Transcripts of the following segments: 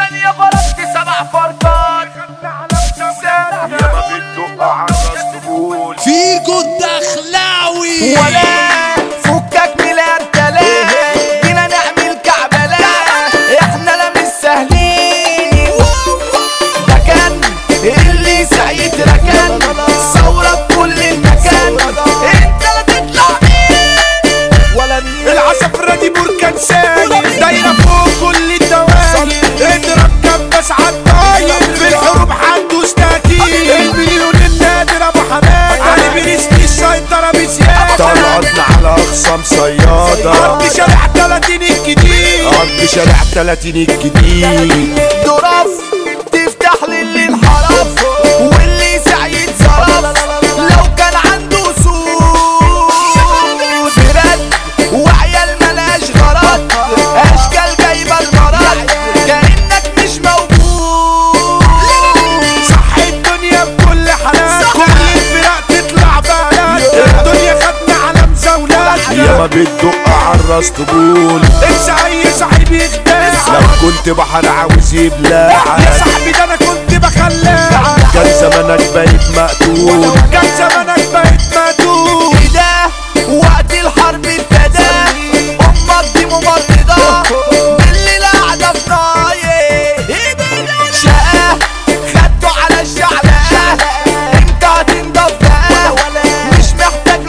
ثانية فرقت سبع فرقات يا ما بتدق على الراس تقول فيجو الدخلاوي ولا فكك من الارتلاء جينا نعمل كعبلة احنا لا مش سهلين ده كان اللي سعيد ركان ثورة في كل المكان انت لا تطلع مين ولا مين العصفرة دي بركان سايق دايرة فوق كل الدواير اضرب كبس عالطاير في الحروب هندوس تأكيد المليون النادر ابو حماد علي بيرستي السيطرة بزيادة طلعتنا على اقسام صيادة ارض شارع 30 الجديد ارض شارع 30 الجديد ظرف تفتح للي انحرف واللي سعيد صرف لو كان عنده سود فرد وعيال ملاش غرض اشكال جايبه المرض كانك مش موجود صح الدنيا بكل حالات كل الفرق تطلع بلد الدنيا خدنا على مزاولات يا ما بتدق على الراس تقول انسى اي صاحب يخدع لو كنت بحر عاوز يبلع يا صاحبي ده انا كنت بخلع كان زمانك بقيت مقتول كان زمانك بقيت مقتول ده وقت الحرب ابتدى امك دي ممرضة بالليل قاعدة في نايه شقة خدته على الشعلقة انت هتنضف بقى مش محتاج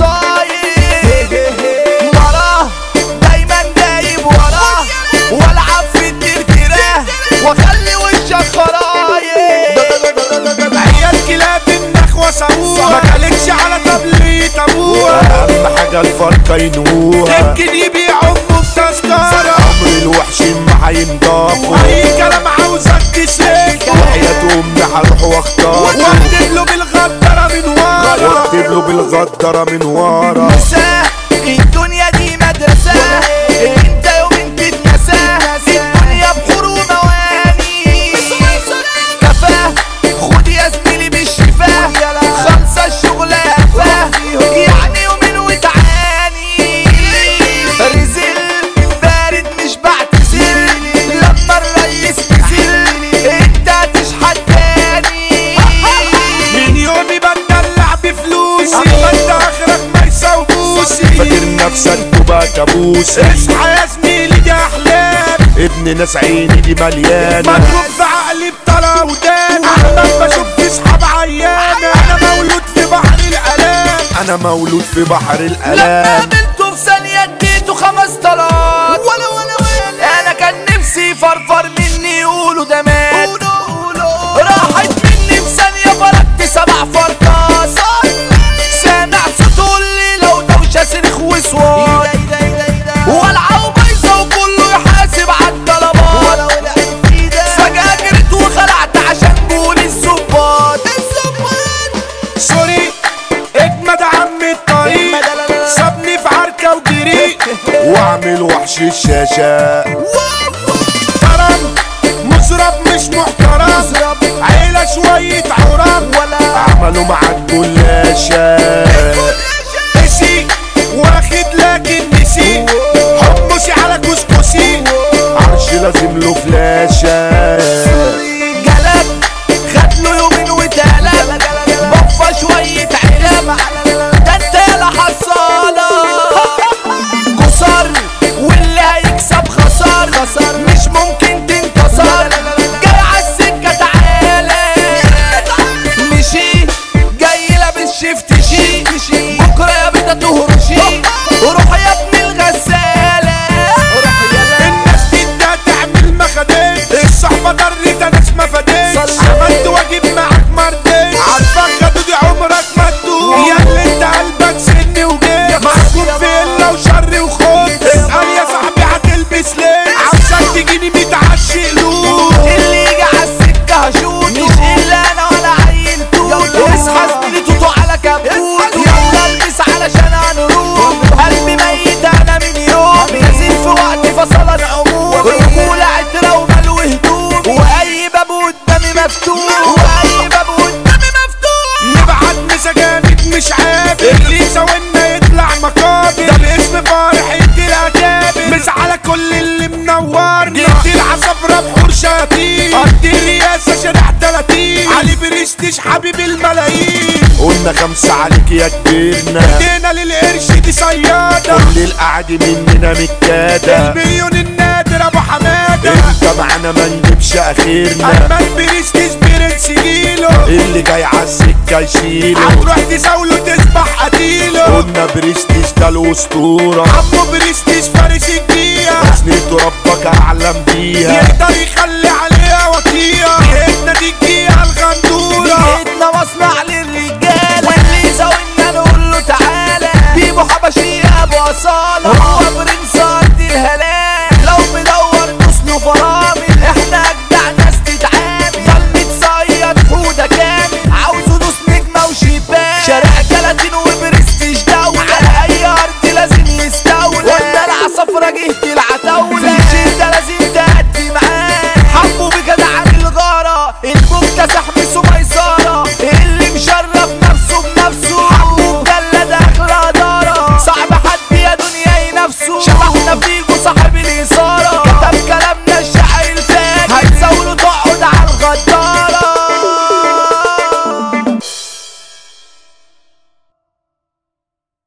لوصاية مراه دايما جايب وراه والعب في الترتيرة واخلي وشك خرايط عيال كلاب النخوة سابوها ما كلكش على تبليت ابوها اهم حاجة الفرقة ينوها يمكن يبيعوا بتذكرة عمر الوحشين ما هينضافوا اي كلام عاوزك تسيب وحياة امي هروح واختار واكتب له بالغدرة من ورا واكتب له بالغدرة من ورا مدرسة الدنيا دي مدرسة انت يوم تتنسى الدنيا بحور ومواني كفاه خد يا زميلي بالشفاه خلصة الشغل قفاه يعني يومين وتعاني رزل بارد مش بعتذر لما الريس نزل انت هتشحت تاني من يومي بتدلع بفلوسي ما انت اخرك ما يساوبوسي فاكر نفسك تبقى كابوسي اصحى يا زميلي دي احلام ابن ناس عيني دي مليانه مضروب في عقلي بطلع ودان احمد بشوف في اصحاب عيانه انا مولود في بحر الالام انا مولود في بحر لما الالام قابلته في ثانية اديته خمس طلات ولا ولا ولا انا كان نفسي فرفر مني يقولوا ده مات راحت مني في ثانية فرقت سبع فرقات سامع صوته اللي لو دوشة صريخ وصوات والعه بايظة وكله يحاسب على الطلبات فجأة جريت وخلعت عشان جول الظباط سوري اجمد عم الطريق سابني في عركه وجري واعمل وحش الشاشه كرم مزرب مش محترم عيلة شوية عرب عملوا معاك جلاشة نسي واخد لكن نسي حمصي على كسكسي عرش لازم له فلاشة جلد خد له يومين وتقلب بفى شوية علب ده انت يالا حصالة خسر واللي هيكسب خسر مش ممكن تنتصر جاي عالسكة تعالى مشي جاي لابس شفت شي بكرة يا بيتا تهرشي روح يا ابن الغسالة الناس دي ده تعمل مخدات الشياطين قد الرئاسة شارع 30 علي برستيج حبيب الملايين قلنا خمسة عليك يا كبيرنا ادينا للقرش دي صيادة كل القعد مننا متكادة المليون النادر ابو حمادة انت معانا ما نجيبش اخيرنا احمد برستيج برنس جيلو اللي جاي عالسكة يشيله هتروح تزاوله تسبح قتيله قلنا برستيج ده الاسطورة عمو برستيج فارس